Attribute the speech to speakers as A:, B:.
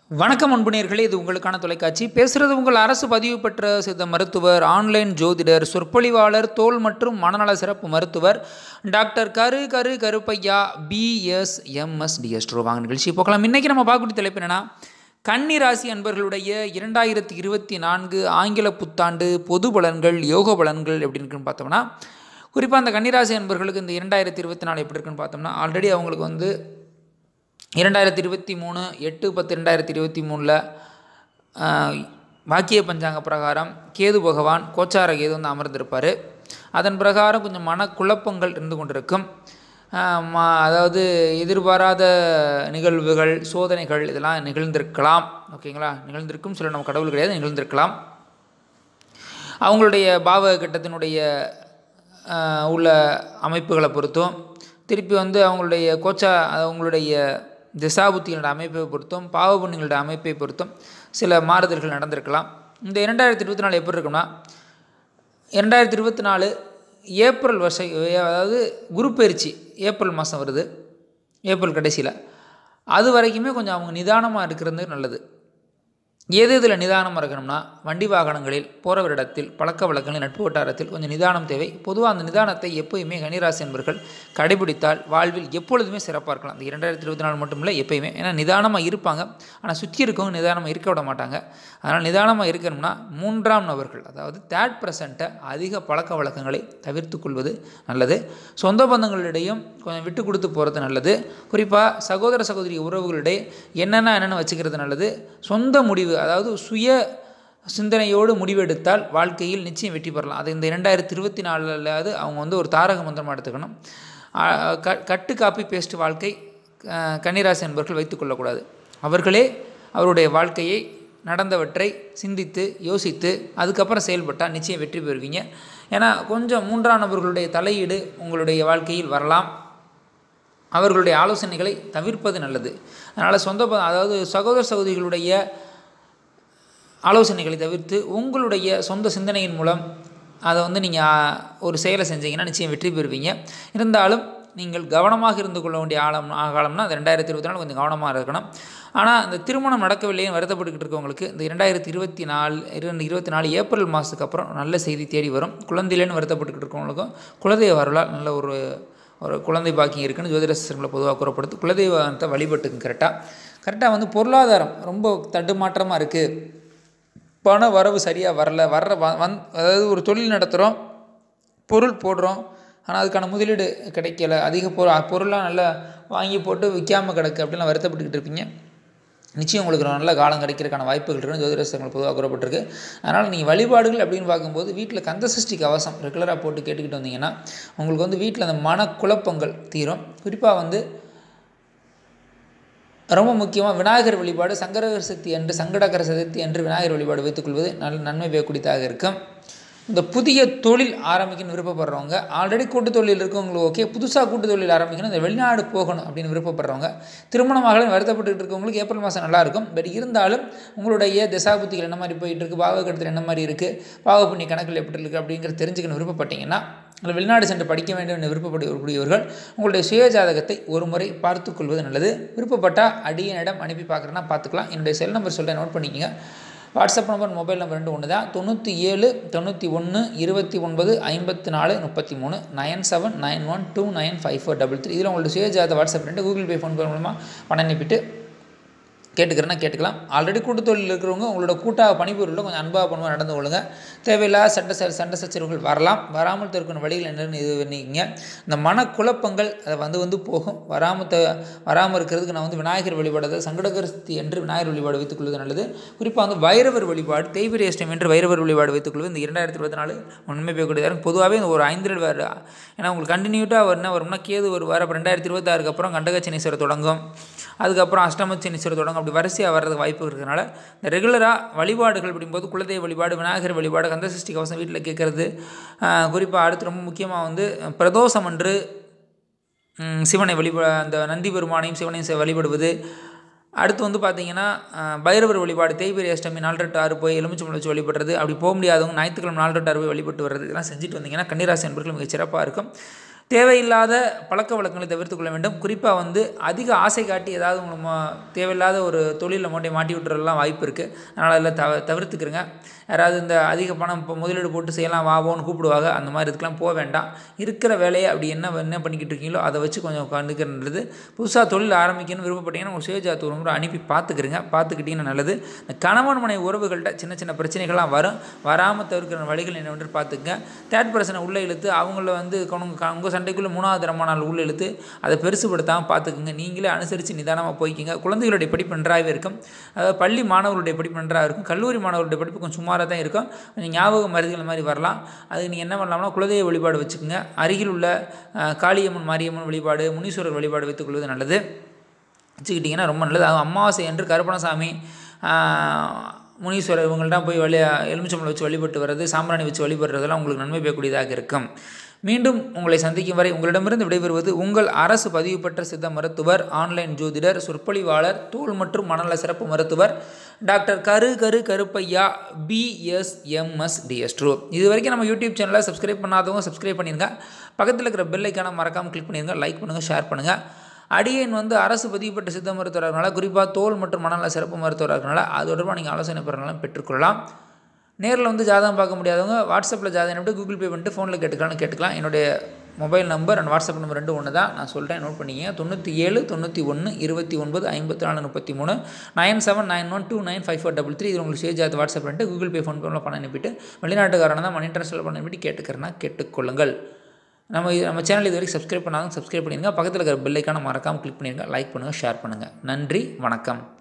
A: வணக்கம் அன்புநேயர்களே இது உங்களுக்கான தொலைக்காட்சி பேசுகிறது உங்கள் அரசு பதிவு பெற்ற சித்த மருத்துவர் ஆன்லைன் ஜோதிடர் சொற்பொழிவாளர் தோல் மற்றும் மனநல சிறப்பு மருத்துவர் டாக்டர் கரு கரு கருப்பையா பிஎஸ்எம்எஸ் டிஎஸ்ட்ரோ வாங்க நிகழ்ச்சி போகலாம் இன்றைக்கி நம்ம பார்க்கக்கூடிய தலைப்பு என்னென்னா கன்னி ராசி அன்பர்களுடைய இரண்டாயிரத்தி இருபத்தி நான்கு ஆங்கில புத்தாண்டு பொது பலன்கள் யோக பலன்கள் எப்படி இருக்குன்னு பார்த்தோம்னா குறிப்பாக அந்த கன்னிராசி அன்பர்களுக்கு இந்த இரண்டாயிரத்தி இருபத்தி நாலு எப்படி இருக்குன்னு பார்த்தோம்னா ஆல்ரெடி அவங்களுக்கு வந்து இரண்டாயிரத்தி இருபத்தி மூணு எட்டு பத்து ரெண்டாயிரத்தி இருபத்தி மூணில் வாக்கிய பஞ்சாங்க பிரகாரம் கேது பகவான் கோச்சார கேது வந்து அமர்ந்திருப்பார் அதன் பிரகாரம் கொஞ்சம் மனக்குழப்பங்கள் இருந்து கொண்டிருக்கும் ஆஹ் ம- அதாவது எதிர்பாராத நிகழ்வுகள் சோதனைகள் இதெல்லாம் நிகழ்ந்திருக்கலாம் ஓகேங்களா நிகழ்ந்திருக்கும் சொல்ல நம்ம கடவுள் கிடையாது நிகழ்ந்திருக்கலாம் அவங்களுடைய பாவ கட்டத்தினுடைய ஆஹ், உள்ள அமைப்புகளை பொறுத்தும் திருப்பி வந்து அவங்களுடைய கோச்சா அவங்களுடைய திசாபுத்திகளோட அமைப்பை பொறுத்தும் பாவ புண்ணியங்களோட அமைப்பை பொறுத்தும் சில மாறுதல்கள் நடந்திருக்கலாம் இந்த இரண்டாயிரத்தி இருபத்தி நாலு எப்படி இருக்குன்னா இரண்டாயிரத்தி இருபத்தி நாலு ஏப்ரல் வருஷம் அதாவது குரு பயிற்சி ஏப்ரல் மாதம் வருது ஏப்ரல் கடைசியில் அது வரைக்குமே கொஞ்சம் அவங்க நிதானமாக இருக்கிறது நல்லது எது இதில் நிதானமாக இருக்கணும்னா வண்டி வாகனங்களில் போகிறவரிடத்தில் பழக்க வழக்கங்களில் நட்பு வட்டாரத்தில் கொஞ்சம் நிதானம் தேவை பொதுவாக அந்த நிதானத்தை எப்போயுமே கன்னிராசி என்பர்கள் கடைபிடித்தால் வாழ்வில் எப்பொழுதுமே சிறப்பாக இருக்கலாம் இந்த இரண்டாயிரத்தி இருபத்தி நாலு மட்டும் இல்லை எப்பயுமே ஏன்னா நிதானமாக இருப்பாங்க ஆனால் சுற்றி இருக்கவங்க நிதானமாக இருக்க விட மாட்டாங்க அதனால் நிதானமாக இருக்கணும்னா மூன்றாம் நபர்கள் அதாவது தேர்ட் பர்சன்ட்டை அதிக பழக்க வழக்கங்களை தவிர்த்து கொள்வது நல்லது சொந்த பந்தங்களிடையும் கொஞ்சம் விட்டு கொடுத்து போகிறது நல்லது குறிப்பாக சகோதர சகோதரி உறவுகளிடையே என்னென்ன என்னென்ன வச்சுக்கிறது நல்லது சொந்த முடிவு அதாவது சுய சிந்தனையோடு முடிவெடுத்தால் வாழ்க்கையில் நிச்சயம் வெற்றி பெறலாம் அது இந்த இரண்டாயிரத்தி இருபத்தி நாலுலாவது அவங்க வந்து ஒரு தாரக மந்திரமாக எடுத்துக்கணும் ஆ, க கட்டு காப்பி பேஸ்ட் வாழ்க்கை ஆ, கன்னிராசி என்பவர்கள் வைத்துக்கொள்ளக்கூடாது அவர்களே அவருடைய வாழ்க்கையை நடந்தவற்றை சிந்தித்து யோசித்து அதுக்கப்புறம் செயல்பட்டால் நிச்சயம் வெற்றி பெறுவீங்க ஏன்னா கொஞ்சம் மூன்றாம் நபர்களுடைய தலையீடு உங்களுடைய வாழ்க்கையில் வரலாம் அவர்களுடைய ஆலோசனைகளை தவிர்ப்பது நல்லது அதனால் சொந்த ப- அதாவது சகோதர சகோதரிகளுடைய ஆலோசனைகளை தவிர்த்து உங்களுடைய சொந்த சிந்தனையின் மூலம் அதை வந்து நீங்கள் ஒரு செயலை செஞ்சீங்கன்னா நிச்சயம் வெற்றி பெறுவீங்க இருந்தாலும் நீங்கள் கவனமாக இருந்து கொள்ள வேண்டிய ஆழம் காலம்னா அந்த ரெண்டாயிரத்தி இருபத்தி நாலு கொஞ்சம் கவனமாக இருக்கணும் ஆனால் இந்த திருமணம் நடக்கவில்லைன்னு வருத்தப்பட்டுக்கிட்டு இருக்கவங்களுக்கு இந்த இரண்டாயிரத்தி இருபத்தி நாலு இரண்டு இருபத்தி நாலு ஏப்ரல் மாதத்துக்கு அப்புறம் நல்ல செய்தி தேடி வரும் குழந்தையிலேன்னு வருத்தப்பட்டுக்கிட்டு இருக்கவங்களுக்கும் குலதெய்வ அருளால் நல்ல ஒரு ஒரு குழந்தை பாக்கியம் இருக்குன்னு ஜோதிட சாஸ்திரங்களை பொதுவாக கூறப்படுது குலதெய்வத்தை வழிபட்டுங்க கரெக்டாக கரெக்டாக வந்து பொருளாதாரம் ரொம்ப தடுமாற்றமாக இருக்குது பண வரவு சரியாக வரல வர்ற வ- வந் அதாவது ஒரு தொழில் நடத்துகிறோம் பொருள் போடுறோம் ஆனால் அதுக்கான முதலீடு கிடைக்கல அதிக பொருள் பொருளாக நல்லா வாங்கி போட்டு விற்காமல் கிடக்கு அப்படிலாம் வருத்தப்பட்டுக்கிட்டு இருப்பீங்க நிச்சயம் உங்களுக்கு ஒரு நல்ல காலம் கிடைக்கிறதுக்கான வாய்ப்புகள் இருக்குன்னு ஜோதிடர்கள் பொதுவாக கூறப்பட்டிருக்கு அதனால் நீங்கள் வழிபாடுகள் அப்படின்னு பார்க்கும்போது வீட்டில் கந்தசஷ்டி கவசம் ரெகுலராக போட்டு கேட்டுக்கிட்டு வந்தீங்கன்னா உங்களுக்கு வந்து வீட்டில் அந்த மனக்குழப்பங்கள் தீரும் குறிப்பாக வந்து ரொம்ப முக்கியமாக விநாயகர் வழிபாடு சங்கரகர் சக்தி என்று சங்கடகர சதுர்த்தி என்று விநாயகர் வழிபாடு வைத்துக்கொள்வது நல்ல நன்மை பெறக்கூடியதாக இருக்கும் இந்த புதிய தொழில் ஆரம்பிக்கணும்னு விருப்பப்படுறவங்க ஆல்ரெடி கூட்டு தொழில் இருக்கவங்களுக்கு ஓகே புதுசாக கூட்டு தொழில் ஆரம்பிக்கணும் இந்த வெளிநாடு போகணும் அப்படின்னு விருப்பப்படுறவங்க திருமணமாக வருத்தப்பட்டுட்டு இருக்கவங்களுக்கு ஏப்ரல் மாதம் நல்லா இருக்கும் பட் இருந்தாலும் உங்களுடைய திசாபுத்திகள் என்ன மாதிரி போயிட்டு இருக்கு பாவகட்டத்தில் என்ன மாதிரி இருக்குது பாவ புண்ணிய கணக்கில் எப்படி இருக்குது அப்படிங்கிறத தெரிஞ்சுக்கணும் விருப்பப்பட்டீங்கன்னா இல்லை வெளிநாடு சென்று படிக்க வேண்டும் என்று விருப்பப்படக்கூடியவர்கள் உங்களுடைய சுய ஜாதகத்தை ஒரு முறை பார்த்துக் கொள்வது நல்லது விருப்பப்பட்டால் அடியனிடம் அனுப்பி பார்க்குறேன்னா பார்த்துக்கலாம் என்னுடைய செல் நம்பர் சொல்ல நோட் பண்ணிக்கோங்க வாட்ஸ்அப் நம்பர் மொபைல் நம்பர் ரெண்டு ஒன்று தான் தொண்ணூற்றி ஏழு தொண்ணூற்றி ஒன்று இருபத்தி ஒன்பது ஐம்பத்தி நாலு முப்பத்தி மூணு nine seven nine one two nine five four double three இதில் உங்களுடைய சுய ஜாத வாட்ஸ்அப் ரெண்டு கூகுள் பே ஃபோன்பே மூலமாக பணம் அனுப்பிட்டு கேட்டுக்கிறேன்னா கேட்டுக்கலாம் ஆல்ரெடி கூட்டுத்தொழில் இருக்கிறவங்க உங்களோட கூட்டாக பணிபுரியில் கொஞ்சம் அன்பாக பண்ணுவோம் நடந்து கொள்ளுங்க தேவையில்லாத சண்டை ச சண்டை சச்சரவுகள் வரலாம் வராமல் தடுக்கணும் வழிகள் என்னென்னு இது பண்ணிக்கிங்க இந்த மனக்குழப்பங்கள் அதை வந்து வந்து போகும் வராமல் த வராமல் இருக்கிறதுக்கு நான் வந்து விநாயகர் வழிபாடு சங்கடகரஸ்தி என்று விநாயகர் வழிபாடு வைத்துக் கொள்வது நல்லது குறிப்பாக வந்து வைரவர் வழிபாடு தேய்பிரி அஷ்டம் என்று வைரவர் வழிபாடு வைத்துக் கொள்வது இந்த இரண்டாயிரத்தி இருபத்தி நாலு உண்மை போய்க்கூடியதாக பொதுவாகவே இந்த ஒரு ஐந்து வேறு ஏன்னா உங்களுக்கு கண்டினியூட்டாக என்ன வரும்னா கேது வருவார் அப்புறம் ரெண்டாயிரத்தி இருபத்தாறுக்கு அப்புறம் கண்டகச்சனீஸ்வரர் தொடங்கும் அதுக்கப்புறம் அஷ்டமச்சனீஸ்வரர் தொடங்கும் அப்படி வரிசையாக வர்றது வாய்ப்பு இருக்கிறதுனால இந்த ரெகுலராக வழிபாடுகள் அப்படிங்கும்போது குலதெய்வ வழிபாடு விநாயகர் வழிபாடு கந்தசஷ்டி கவசம் வீட்டில் கேட்குறது குறிப்பாக அடுத்து ரொம்ப முக்கியமாக வந்து பிரதோஷம் அன்று ம், சிவனை வழிப அந்த நந்தி பெருமானையும் சிவனையும் செ- வழிபடுவது அடுத்து வந்து பார்த்தீங்கன்னா அஹ், பைரவர் வழிபாடு தேய்பிரி அஷ்டமி நாலு ரெட்டு ஆறு போய் எலுமிச்சம்பழம் வச்சு வழிபடுறது அப்படி போக முடியாதவங்க ஞாயிற்றுக்கிழமை நாலு ரெட்டு ஆறு போய் வழிபட்டு வர்றது இதெல்லாம் செஞ்சுட்டு வந்தீங்கன்னா கன்னிராசி என்பர்கள் மிகச் சிறப்பாக இருக்கும் தேவையில்லாத பழக்க வழக்கங்களை தவிர்த்து கொள்ள வேண்டும் குறிப்பாக வந்து அதிக ஆசை காட்டி ஏதாவது உங்களை மா- தேவையில்லாத ஒரு தொழிலில் மட்டும் மாட்டி விட்டுறதுலாம் வாய்ப்பு இருக்குது அதனால் அதில் தவ தவிர்த்துக்கிறங்க யாராவது இந்த அதிக பணம் இப்போ முதலீடு போட்டு செய்யலாம் வாவோன்னு கூப்பிடுவாங்க அந்த மாதிரி இதுக்கெலாம் போக வேண்டாம் இருக்கிற வேலையை அப்படி என்ன என்ன பண்ணிக்கிட்டு இருக்கீங்களோ அதை வச்சு கொஞ்சம் கண்டுக்கிறது புதுசாக தொழில் ஆரம்பிக்கணும்னு விருப்பப்பட்டீங்கன்னா உங்கள் சுயஜாத்து ஒரு முறை அனுப்பி பார்த்துக்கிறங்க பார்த்துக்கிட்டிங்கன்னா நல்லது இந்த கணவன் மனை உறவுகள்கிட்ட சின்ன சின்ன பிரச்சனைகள்லாம் வரும் வராமல் தவிர்க்கிற வழிகள் என்னவென்று பார்த்துக்கங்க தேர்ட் பர்சனை உள்ளே இழுத்து அவங்கள வந்து உங்க உங்கள் சண்டைக்குள்ளே மூணாவது தரமான ஆள் உள்ளே இழுத்து அதை பெருசுபடுத்தாமல் பார்த்துக்குங்க நீங்களே அனுசரித்து நிதானமாக போய்க்கிங்க குழந்தைகளுடைய படிப்பு நன்றாகவே இருக்கும் அதாவது பள்ளி மாணவர்களுடைய படிப்பு நன்றாக இருக்கும் கல்லூரி மாணவர்களுடைய படிப்பு கொஞ்சம் சுமாராக தான் இருக்கும் கொஞ்சம் ஞாபக மருதிகள் மாதிரி வரலாம் அதுக்கு நீங்கள் என்ன பண்ணலாம்னா குலதெய்வ வழிபாடு வச்சுக்கோங்க அருகில் உள்ள அஹ், காளியம்மன் மாரியம்மன் வழிபாடு முனீஸ்வரர் வழிபாடு வைத்துக்கொள்வது நல்லது வச்சுக்கிட்டிங்கன்னா ரொம்ப நல்லது அதுவும் அமாவாசை என்று கருப்பணசாமி ஆஹ், முனீஸ்வரர் இவங்கள்ட்ட போய் வழி எலுமிச்சம்பளம் வச்சு வழிபட்டு வர்றது சாம்பிராணி வச்சு வழிபடுறதெல்லாம் உங்களுக்கு நன்மை பெறக்கூடியதாக இருக்கும் மீண்டும் உங்களை சந்திக்கும் வரை உங்களிடமிருந்து விடைபெறுவது உங்கள் அரசு பதிவு பெற்ற சித்த மருத்துவர் ஆன்லைன் ஜோதிடர் சொற்பொழிவாளர் தோல் மற்றும் மனநல சிறப்பு மருத்துவர் டாக்டர் கரு கரு கருப்பையா பிஎஸ்எம்எஸ் டிஎஸ்ட்ரோ இது வரைக்கும் நம்ம யூடியூப் சேனலை சப்ஸ்கிரைப் பண்ணாதவங்க சப்ஸ்கிரைப் பண்ணிடுங்க பக்கத்தில் இருக்கிற பெல் ஐக்கான மறக்காமல் கிளிக் பண்ணிடுங்க லைக் பண்ணுங்கள் ஷேர் பண்ணுங்கள் அடியேன் வந்து அரசு பதிவு பெற்ற சித்த மருத்துவராகனால குறிப்பாக தோல் மற்றும் மனநல சிறப்பு மருத்துவராகனால அது தொடர்பாக நீங்கள் ஆலோசனை பெறனாலும் பெற்றுக்கொள்ளலாம் நேரில் வந்து ஜாதகம் பார்க்க முடியாதவங்க வாட்ஸ்அப்பில் ஜாதகம் விட்டு கூகுள் பே பண்ணிட்டு ஃபோனில் கேட்டுக்கலாம்னு கேட்டுக்கலாம் என்னுடைய mobile number and WhatsApp number ரெண்டு ஒன்று தான் நான் சொல்கிறேன் நோட் பண்ணிங்க தொண்ணூற்றி ஏழு தொண்ணூற்றி ஒன்று இருபத்தி ஒன்பது ஐம்பத்தி நாலு முப்பத்தி மூணு nine seven nine one two nine five four double three இது உங்களுக்கு சேஜ் ஆகுது வாட்ஸ்அப் பண்ணிட்டு கூகுள் பே ஃபோன் பேமில் பணம் அனுப்பிட்டு வெளிநாட்டுக்காரன தான் மணி ட்ரான்ஸ்ஃபர் பண்ண அனுப்பிட்டு கேட்டுக்கிறேன்னா கேட்டுக்கொள்ளுங்கள் நம்ம இது- நம்ம சேனல் இது வரைக்கும் சப்ஸ்கிரைப் பண்ணாலும் சப்ஸ்கிரைப் பண்ணிடுங்க பக்கத்தில் இருக்கிற பெல்லைக்கான மறக்காமல் கிளிக் பண்ணிடுங்க லைக் பண்ணுங்கள் ஷேர் பண்ணுங்கள் நன்றி வணக்கம்